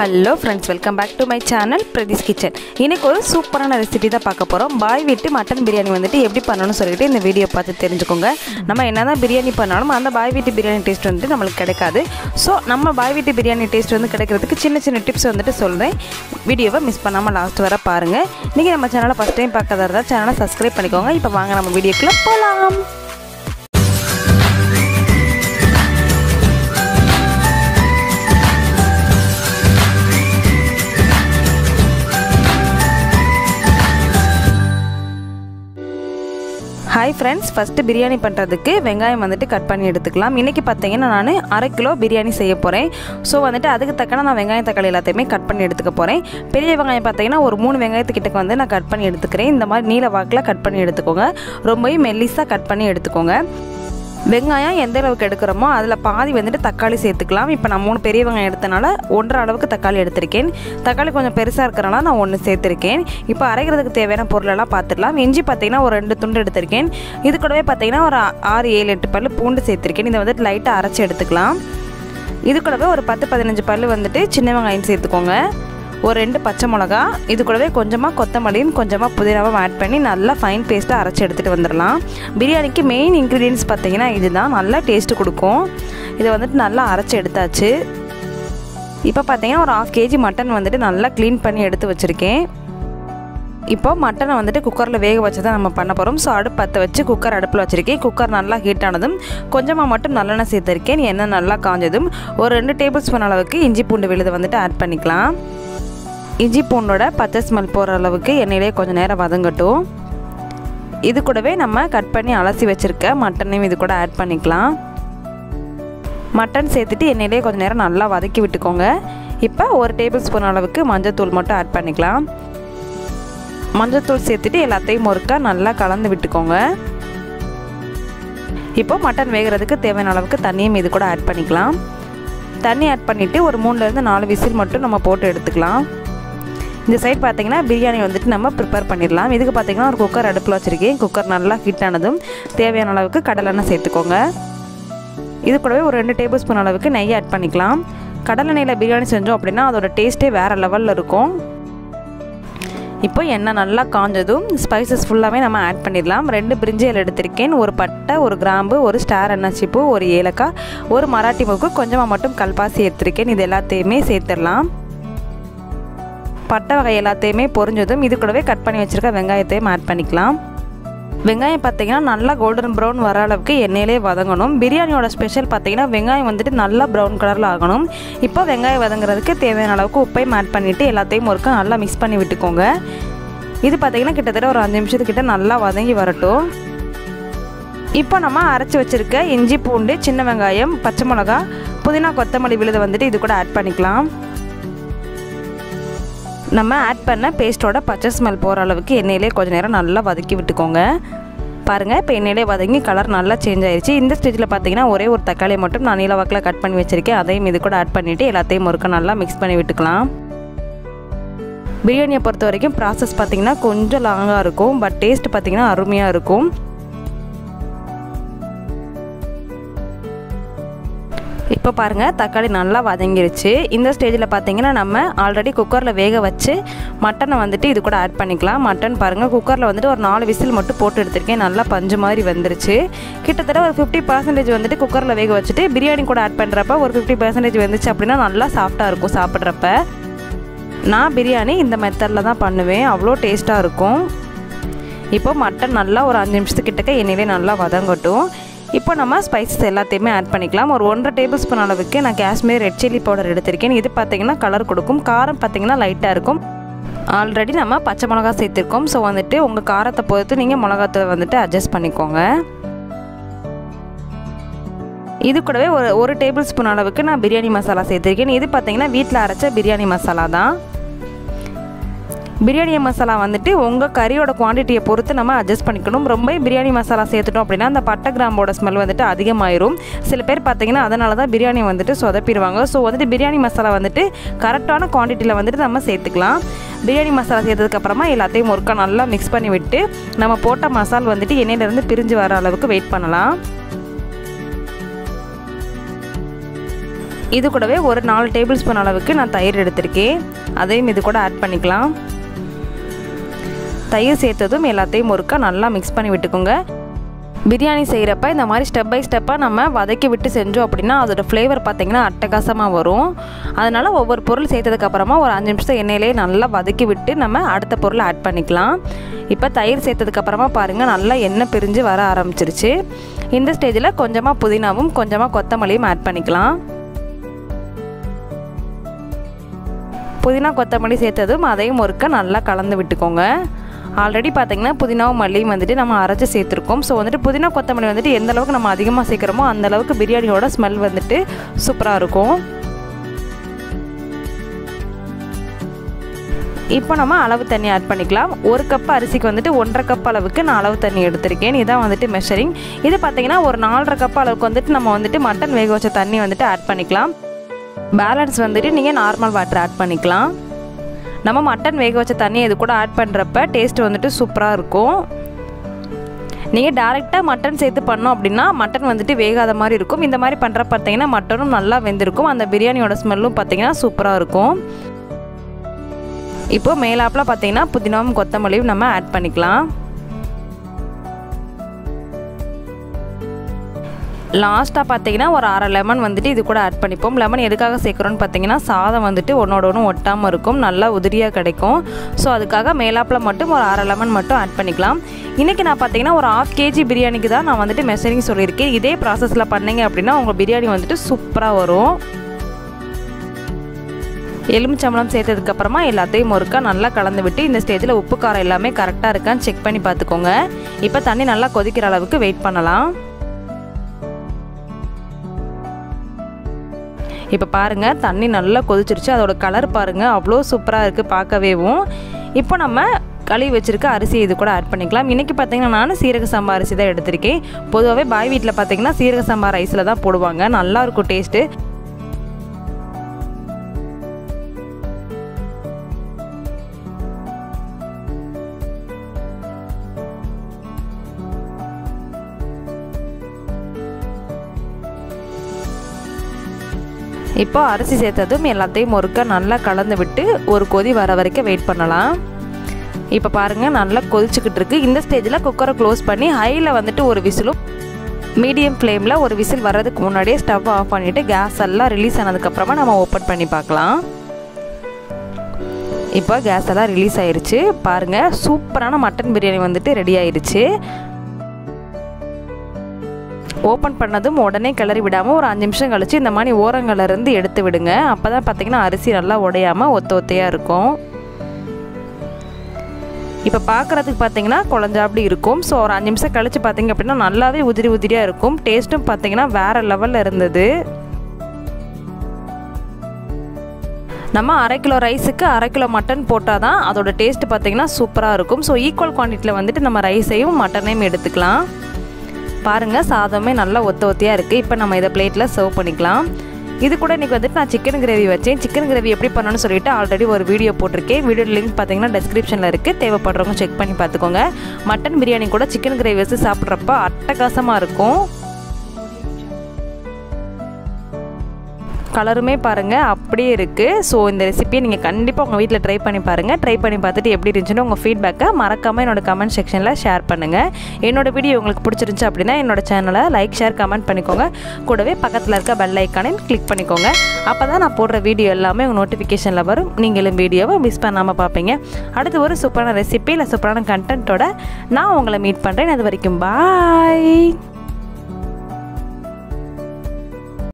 hello friends welcome back to my channel Pratheesh kitchen இன்னைக்கு ஒரு சூப்பரான ரெசிபி தான் பார்க்க போகிறோம் பாய் வீட்டு மட்டன் பிரியாணி வந்துட்டு எப்படி பண்ணணும்னு சொல்லிட்டு இந்த வீடியோ பார்த்து தெரிஞ்சுக்கோங்க நம்ம என்ன தான் பிரியாணி பண்ணாலும் அந்த பாய் வீட்டு பிரியாணி டேஸ்ட் வந்துட்டு நம்மளுக்கு கிடைக்காது ஸோ நம்ம பாய் வீட்டு பிரியாணி டேஸ்ட் வந்து கிடைக்கிறதுக்கு சின்ன சின்ன டிப்ஸ் வந்துட்டு சொல்கிறேன் வீடியோவை மிஸ் பண்ணாமல் லாஸ்ட் வர பாருங்கள் நீங்கள் நம்ம சேனலை ஃபஸ்ட் டைம் பார்க்கறதா இருந்தால் சேனலை சப்ஸ்கிரைப் பண்ணிக்கோங்க இப்போ வாங்க நம்ம வீடியோக்குள்ளே போகலாம் ஹாய் ஃப்ரெண்ட்ஸ் ஃபஸ்ட்டு பிரியாணி பண்ணுறதுக்கு வெங்காயம் வந்துட்டு கட் பண்ணி எடுத்துக்கலாம் இன்றைக்கி பார்த்தீங்கன்னா நான் அரை கிலோ பிரியாணி செய்ய போகிறேன் ஸோ வந்துட்டு அதுக்கு தக்கன நான் வெங்காயம் தக்காளி எல்லாத்தையுமே கட் பண்ணி எடுத்துக்க போகிறேன் பெரிய வெங்காயம் பார்த்தீங்கன்னா ஒரு மூணு வெங்காயத்துக்கிட்ட வந்து நான் கட் பண்ணி எடுத்துக்கிறேன் இந்த மாதிரி நீல வாக்கில் கட் பண்ணி எடுத்துக்கோங்க ரொம்பவே மெல்லிஸாக கட் பண்ணி எடுத்துக்கோங்க வெங்காயம் எந்த அளவுக்கு எடுக்கிறோமோ அதில் பாதி வந்துட்டு தக்காளி சேர்த்துக்கலாம் இப்போ நான் மூணு பெரிய வெங்காயம் எடுத்தனால ஒன்றரை அளவுக்கு தக்காளி எடுத்திருக்கேன் தக்காளி கொஞ்சம் பெருசாக இருக்கிறனால நான் ஒன்று சேர்த்துருக்கேன் இப்போ அரைக்கிறதுக்கு தேவையான பொருளெல்லாம் பார்த்துடலாம் இஞ்சி பார்த்தீங்கன்னா ஒரு ரெண்டு துண்டு எடுத்திருக்கேன் இது கூடவே பார்த்தீங்கன்னா ஒரு ஆறு ஏழு எட்டு பல் பூண்டு சேர்த்துருக்கேன் இதை வந்துட்டு லைட்டாக அரைச்சி எடுத்துக்கலாம் இது கூடவே ஒரு பத்து பதினஞ்சு பல் வந்துட்டு சின்ன வெங்காயம் சேர்த்துக்கோங்க ஒரு ரெண்டு பச்சை மிளகா இது கூடவே கொஞ்சமாக கொத்தமல்லியும் கொஞ்சமாக புதினாவும் ஆட் பண்ணி நல்லா ஃபைன் பேஸ்ட்டாக அரைச்சி எடுத்துகிட்டு வந்துடலாம் பிரியாணிக்கு மெயின் இன்க்ரீடியன்ஸ் பார்த்தீங்கன்னா இதுதான் நல்லா டேஸ்ட்டு கொடுக்கும் இதை வந்துட்டு நல்லா அரைச்சி எடுத்தாச்சு இப்போ பார்த்தீங்கன்னா ஒரு ஆஃப் கேஜி மட்டன் வந்துட்டு நல்லா க்ளீன் பண்ணி எடுத்து வச்சுருக்கேன் இப்போ மட்டனை வந்துட்டு குக்கரில் வேக வச்சு தான் நம்ம பண்ண போகிறோம் ஸோ அடுப்பு பற்ற வச்சு குக்கர் அடுப்பில் வச்சுருக்கேன் குக்கர் நல்லா ஹீட் ஆனதும் கொஞ்சமாக மட்டும் நல்லெண்ணெய் சேர்த்துருக்கேன் எண்ணெய் நல்லா காஞ்சதும் ஒரு ரெண்டு டேபிள் ஸ்பூன் அளவுக்கு இஞ்சி பூண்டு விழுதை வந்துட்டு ஆட் பண்ணிக்கலாம் இஞ்சி பூண்டோட பச்சை ஸ்மெல் போகிற அளவுக்கு எண்ணெயிலே கொஞ்சம் நேரம் வதங்கட்டும் இது கூடவே நம்ம கட் பண்ணி அலசி வச்சுருக்க மட்டனையும் இது கூட ஆட் பண்ணிக்கலாம் மட்டன் சேர்த்துட்டு எண்ணெயிலே கொஞ்சம் நேரம் நல்லா வதக்கி விட்டுக்கோங்க இப்போ ஒரு டேபிள் ஸ்பூன் அளவுக்கு மஞ்சத்தூள் மட்டும் ஆட் பண்ணிக்கலாம் மஞ்சத்தூள் சேர்த்துட்டு எல்லாத்தையும் ஒருக்கா நல்லா கலந்து விட்டுக்கோங்க இப்போ மட்டன் வேகிறதுக்கு தேவையான அளவுக்கு தண்ணியும் இது கூட ஆட் பண்ணிக்கலாம் தண்ணி ஆட் பண்ணிவிட்டு ஒரு மூணுலேருந்து நாலு விசில் மட்டும் நம்ம போட்டு எடுத்துக்கலாம் இந்த சைட் பார்த்தீங்கன்னா பிரியாணி வந்துட்டு நம்ம ப்ரிப்பேர் பண்ணிடலாம் இதுக்கு பார்த்தீங்கன்னா ஒரு குக்கர் அடுப்பில் வச்சுருக்கேன் குக்கர் நல்லா ஹீட் ஆனதும் தேவையான அளவுக்கு கடலெண்ணெய் சேர்த்துக்கோங்க இது கூடவே ஒரு ரெண்டு டேபிள் ஸ்பூன் அளவுக்கு நெய் ஆட் பண்ணிக்கலாம் கடலெண்ணெயில் பிரியாணி செஞ்சோம் அப்படின்னா அதோட டேஸ்ட்டே வேறு லெவலில் இருக்கும் இப்போ எண்ணெய் நல்லா காஞ்சதும் ஸ்பைசஸ் ஃபுல்லாகவே நம்ம ஆட் பண்ணிடலாம் ரெண்டு பிரிஞ்சியல் எடுத்திருக்கேன் ஒரு பட்டை ஒரு கிராம்பு ஒரு ஸ்டார் அன்னாச்சிப்பூ ஒரு ஏலக்காய் ஒரு மராட்டி மூக்கு கொஞ்சமாக மட்டும் கல்பாசி எடுத்திருக்கேன் இது எல்லாத்தையுமே சேர்த்துடலாம் பட்டை வகை எல்லாத்தையுமே பொரிஞ்சதும் இது கூடவே கட் பண்ணி வச்சுருக்க வெங்காயத்தையும் ஆட் பண்ணிக்கலாம் வெங்காயம் பார்த்தீங்கன்னா நல்லா கோல்டன் ப்ரௌன் வர அளவுக்கு எண்ணெயிலே வதங்கணும் பிரியாணியோட ஸ்பெஷல் பார்த்தீங்கன்னா வெங்காயம் வந்துட்டு நல்லா ப்ரௌன் கலரில் ஆகணும் இப்போ வெங்காயம் வதங்குறதுக்கு தேவையான அளவுக்கு உப்பையும் ஆட் பண்ணிவிட்டு எல்லாத்தையும் ஒருக்கா நல்லா மிக்ஸ் பண்ணி விட்டுக்கோங்க இது பார்த்தீங்கன்னா கிட்டத்தட்ட ஒரு அஞ்சு நிமிஷத்துக்கிட்ட நல்லா வதங்கி வரட்டும் இப்போ நம்ம அரைச்சி வச்சுருக்க இஞ்சி பூண்டு சின்ன வெங்காயம் பச்சை மிளகா புதினா கொத்தமல்லி விழுதை வந்துட்டு இது கூட ஆட் பண்ணிக்கலாம் நம்ம ஆட் பண்ண பேஸ்ட்டோட பச்சை ஸ்மெல் போகிற அளவுக்கு எண்ணெயிலே கொஞ்சம் நேரம் நல்லா வதக்கி விட்டுக்கோங்க பாருங்கள் இப்போ எண்ணெயிலே வதங்கி கலர் நல்லா சேஞ்ச் ஆயிடுச்சு இந்த ஸ்டேஜில் பார்த்தீங்கன்னா ஒரே ஒரு தக்காளி மட்டும் நான் நீலவாக்கில் கட் பண்ணி வச்சுருக்கேன் அதையும் இது கூட ஆட் பண்ணிவிட்டு எல்லாத்தையும் ஒருக்க நல்லா மிக்ஸ் பண்ணி விட்டுக்கலாம் பிரியாணியை பொறுத்த வரைக்கும் ப்ராசஸ் பார்த்திங்கன்னா கொஞ்சம் லாங்காக இருக்கும் பட் டேஸ்ட் பார்த்திங்கன்னா அருமையாக இருக்கும் இப்போ பாருங்கள் தக்காளி நல்லா வதங்கிருச்சு இந்த ஸ்டேஜில் பார்த்தீங்கன்னா நம்ம ஆல்ரெடி குக்கரில் வேக வச்சு மட்டனை வந்துட்டு இது கூட ஆட் பண்ணிக்கலாம் மட்டன் பாருங்கள் குக்கரில் வந்துட்டு ஒரு நாலு விசில் மட்டும் போட்டு எடுத்திருக்கேன் நல்லா பஞ்சு மாதிரி வந்துருச்சு கிட்டத்தட்ட ஒரு ஃபிஃப்டி பர்சன்டேஜ் வந்துட்டு குக்கரில் வேக வச்சுட்டு பிரியாணி கூட ஆட் பண்ணுறப்ப ஒரு ஃபிஃப்டி பர்சன்டேஜ் வந்துச்சு அப்படின்னா நல்லா சாஃப்டாக இருக்கும் சாப்பிட்றப்ப நான் பிரியாணி இந்த மெத்தடில் தான் பண்ணுவேன் அவ்வளோ டேஸ்ட்டாக இருக்கும் இப்போ மட்டன் நல்லா ஒரு அஞ்சு நிமிஷத்துக்கிட்டக்க எண்ணெயிலே நல்லா வதங்கட்டும் இப்போ நம்ம ஸ்பைசஸ் எல்லாத்தையுமே ஆட் பண்ணிக்கலாம் ஒரு ஒன்றரை டேபிள் ஸ்பூன் அளவுக்கு நான் காஷ்மீர் ரெட் சில்லி பவுடர் எடுத்திருக்கேன் இது பார்த்திங்கன்னா கலர் கொடுக்கும் காரம் பார்த்திங்கன்னா லைட்டாக இருக்கும் ஆல்ரெடி நம்ம பச்சை மிளகா சேர்த்துருக்கோம் ஸோ வந்துட்டு உங்கள் காரத்தை பொறுத்து நீங்கள் மிளகாத்தூள் வந்துட்டு அட்ஜஸ்ட் பண்ணிக்கோங்க இது கூடவே ஒரு ஒரு டேபிள் ஸ்பூன் அளவுக்கு நான் பிரியாணி மசாலா சேர்த்துருக்கேன் இது பார்த்திங்கன்னா வீட்டில் அரைச்ச பிரியாணி மசாலா தான் பிரியாணி மசாலா வந்துட்டு உங்கள் கறியோட குவான்டிட்டியை பொறுத்து நம்ம அட்ஜஸ்ட் பண்ணிக்கணும் ரொம்ப பிரியாணி மசாலா சேர்த்துட்டோம் அப்படின்னா அந்த பட்டை கிராம்போட ஸ்மெல் வந்துட்டு அதிகமாயிரும் சில பேர் பார்த்தீங்கன்னா அதனால தான் பிரியாணி வந்துட்டு சொதப்பிடுவாங்க ஸோ வந்துட்டு பிரியாணி மசாலா வந்துட்டு கரெக்டான குவான்டிட்டியில் வந்துட்டு நம்ம சேர்த்துக்கலாம் பிரியாணி மசாலா சேர்த்ததுக்கப்புறமா எல்லாத்தையும் ஒருக்கா நல்லா மிக்ஸ் பண்ணி விட்டு நம்ம போட்ட மசால் வந்துட்டு எண்ணெயிலேருந்து பிரிஞ்சு வர அளவுக்கு வெயிட் பண்ணலாம் இது கூடவே ஒரு நாலு டேபிள் ஸ்பூன் அளவுக்கு நான் தயிர் எடுத்திருக்கேன் அதையும் இது கூட ஆட் பண்ணிக்கலாம் தயிர் சேர்த்ததும் எல்லாத்தையும் ஒருக்கா நல்லா மிக்ஸ் பண்ணி விட்டுக்கோங்க பிரியாணி செய்கிறப்ப இந்த மாதிரி ஸ்டெப் பை ஸ்டெப்பாக நம்ம வதக்கி விட்டு செஞ்சோம் அப்படின்னா அதோடய ஃப்ளேவர் பார்த்திங்கன்னா அட்டகாசமாக வரும் அதனால் ஒவ்வொரு பொருள் சேர்த்ததுக்கப்புறமா ஒரு அஞ்சு நிமிஷம் எண்ணெயிலே நல்லா வதக்கி விட்டு நம்ம அடுத்த பொருளை ஆட் பண்ணிக்கலாம் இப்போ தயிர் சேர்த்ததுக்கப்புறமா பாருங்கள் நல்லா எண்ணெய் பிரிஞ்சு வர ஆரம்பிச்சிருச்சு இந்த ஸ்டேஜில் கொஞ்சமாக புதினாவும் கொஞ்சமாக கொத்தமல்லியும் ஆட் பண்ணிக்கலாம் புதினா கொத்தமல்லி சேர்த்ததும் அதையும் ஒருக்க நல்லா கலந்து விட்டுக்கோங்க ஆல்ரெடி பார்த்திங்கன்னா புதினாவும் மல்லியும் வந்துட்டு நம்ம அரைச்சி சேர்த்துருக்கோம் ஸோ வந்துட்டு புதினா கொத்தமல்லி வந்துட்டு எந்த அளவுக்கு நம்ம அதிகமாக சேர்க்குறோமோ அந்த அளவுக்கு பிரியாணியோட ஸ்மெல் வந்துட்டு சூப்பராக இருக்கும் இப்போ நம்ம அளவு தண்ணி ஆட் பண்ணிக்கலாம் ஒரு கப் அரிசிக்கு வந்துட்டு ஒன்றரை கப் அளவுக்கு நான் அளவு தண்ணி எடுத்திருக்கேன் இதான் வந்துட்டு மெஷரிங் இது பார்த்திங்கன்னா ஒரு நாலரை கப் அளவுக்கு வந்துட்டு நம்ம வந்துட்டு மட்டன் வேக வச்ச தண்ணி வந்துட்டு ஆட் பண்ணிக்கலாம் பேலன்ஸ் வந்துட்டு நீங்கள் நார்மல் வாட்டர் ஆட் பண்ணிக்கலாம் நம்ம மட்டன் வேக வச்ச தண்ணி இது கூட ஆட் பண்ணுறப்ப டேஸ்ட் வந்துட்டு சூப்பராக இருக்கும் நீங்கள் டேரெக்டாக மட்டன் சேர்த்து பண்ணோம் அப்படின்னா மட்டன் வந்துட்டு வேகாத மாதிரி இருக்கும் இந்த மாதிரி பண்ணுற பார்த்தீங்கன்னா மட்டனும் நல்லா வெந்திருக்கும் அந்த பிரியாணியோட ஸ்மெல்லும் பார்த்தீங்கன்னா சூப்பராக இருக்கும் இப்போ மேலாப்பில் பார்த்தீங்கன்னா புதினாவும் கொத்தமல்லியும் நம்ம ஆட் பண்ணிக்கலாம் லாஸ்ட்டாக பார்த்தீங்கன்னா ஒரு அரை லெமன் வந்துட்டு இது கூட ஆட் பண்ணிப்போம் லெமன் எதுக்காக சேர்க்குறோன்னு பார்த்தீங்கன்னா சாதம் வந்துட்டு ஒன்றோட ஒன்று ஒட்டாமல் இருக்கும் நல்லா உதிரியாக கிடைக்கும் ஸோ அதுக்காக மேலாப்பில் மட்டும் ஒரு அரை லெமன் மட்டும் ஆட் பண்ணிக்கலாம் இன்றைக்கி நான் பார்த்தீங்கன்னா ஒரு ஆஃப் கேஜி பிரியாணிக்கு தான் நான் வந்துட்டு மெஷரிங் சொல்லியிருக்கேன் இதே ப்ராசஸில் பண்ணீங்க அப்படின்னா உங்கள் பிரியாணி வந்துட்டு சூப்பராக வரும் எலுமிச்சம்பளம் சேர்த்ததுக்கப்புறமா எல்லாத்தையும் ஒருக்கா நல்லா கலந்து விட்டு இந்த ஸ்டேஜில் உப்பு காரம் எல்லாமே கரெக்டாக இருக்கான்னு செக் பண்ணி பார்த்துக்கோங்க இப்போ தண்ணி நல்லா கொதிக்கிற அளவுக்கு வெயிட் பண்ணலாம் இப்போ பாருங்கள் தண்ணி நல்லா கொதிச்சிருச்சு அதோட கலர் பாருங்கள் அவ்வளோ சூப்பராக இருக்குது பார்க்கவேவும் இப்போ நம்ம கழுவி வச்சுருக்க அரிசி இது கூட ஆட் பண்ணிக்கலாம் இன்றைக்கி பார்த்தீங்கன்னா நான் சீரக சம்பா அரிசி தான் எடுத்திருக்கேன் பொதுவாகவே பாய் வீட்டில் பார்த்தீங்கன்னா சீரக சம்பா ரைஸில் தான் போடுவாங்க நல்லாயிருக்கும் டேஸ்ட்டு இப்போ அரிசி சேர்த்ததும் எல்லாத்தையும் ஒருக்க நல்லா கலந்து விட்டு ஒரு கொதி வர வரைக்கும் வெயிட் பண்ணலாம் இப்போ பாருங்கள் நல்லா கொதிச்சுக்கிட்டு இருக்கு இந்த ஸ்டேஜில் குக்கரை க்ளோஸ் பண்ணி ஹையில் வந்துட்டு ஒரு விசிலும் மீடியம் ஃப்ளேமில் ஒரு விசில் வர்றதுக்கு முன்னாடியே ஸ்டவ் ஆஃப் பண்ணிவிட்டு கேஸ் எல்லாம் ரிலீஸ் ஆனதுக்கப்புறமா நம்ம ஓப்பன் பண்ணி பார்க்கலாம் இப்போ கேஸ் எல்லாம் ரிலீஸ் ஆயிருச்சு பாருங்கள் சூப்பரான மட்டன் பிரியாணி வந்துட்டு ரெடி ஆயிருச்சு ஓப்பன் பண்ணதும் உடனே கிளறி விடாமல் ஒரு அஞ்சு நிமிஷம் கழித்து இந்த மாதிரி ஓரங்கள்லேருந்து எடுத்து விடுங்க அப்போ தான் பார்த்திங்கன்னா அரிசி நல்லா உடையாமல் ஒத்த ஒத்தையாக இருக்கும் இப்போ பார்க்குறதுக்கு பார்த்தீங்கன்னா குழஞ்சாப்படி இருக்கும் ஸோ ஒரு அஞ்சு நிமிஷம் கழித்து பார்த்தீங்க அப்படின்னா நல்லாவே உதிரி உதிரியாக இருக்கும் டேஸ்ட்டும் பார்த்தீங்கன்னா வேறு லெவலில் இருந்தது நம்ம அரை கிலோ ரைஸுக்கு அரை கிலோ மட்டன் போட்டால் தான் அதோட டேஸ்ட் பார்த்திங்கன்னா சூப்பராக இருக்கும் ஸோ ஈக்குவல் குவான்டிட்டியில் வந்துட்டு நம்ம ரைஸையும் மட்டனையும் எடுத்துக்கலாம் பாருங்கள் சாதமே நல்லா ஒத்த ஒத்தியாக இருக்குது இப்போ நம்ம இதை பிளேட்டில் சர்வ் பண்ணிக்கலாம் இது கூட இன்றைக்கி வந்துட்டு நான் சிக்கன் கிரேவி வச்சேன் சிக்கன் கிரேவி எப்படி பண்ணணும்னு சொல்லிட்டு ஆல்ரெடி ஒரு வீடியோ போட்டிருக்கேன் வீடியோ லிங்க் பார்த்தீங்கன்னா டெஸ்கிரிப்ஷனில் இருக்குது தேவைப்படுறவங்க செக் பண்ணி பார்த்துக்கோங்க மட்டன் பிரியாணி கூட சிக்கன் கிரேவி வச்சு சாப்பிட்றப்ப அட்டகாசமாக இருக்கும் கலருமே பாருங்கள் அப்படியே இருக்குது ஸோ இந்த ரெசிபியை நீங்கள் கண்டிப்பாக உங்கள் வீட்டில் ட்ரை பண்ணி பாருங்கள் ட்ரை பண்ணி பார்த்துட்டு எப்படி இருந்துச்சுன்னு உங்கள் ஃபீட்பேக்கை மறக்காமல் என்னோட கமெண்ட் செக்ஷனில் ஷேர் பண்ணுங்கள் என்னோட வீடியோ உங்களுக்கு பிடிச்சிருந்துச்சு அப்படின்னா என்னோட சேனலை லைக் ஷேர் கமெண்ட் பண்ணிக்கோங்க கூடவே பக்கத்தில் இருக்க பெல் ஐக்கானையும் கிளிக் பண்ணிக்கோங்க அப்போ தான் நான் போடுற வீடியோ எல்லாமே உங்கள் நோட்டிஃபிகேஷனில் வரும் நீங்களும் வீடியோவை மிஸ் பண்ணாமல் பார்ப்பீங்க அடுத்து ஒரு சூப்பரான ரெசிபி இல்லை சூப்பரான கண்டென்ட்டோட நான் உங்களை மீட் பண்ணுறேன் அது வரைக்கும் பாய்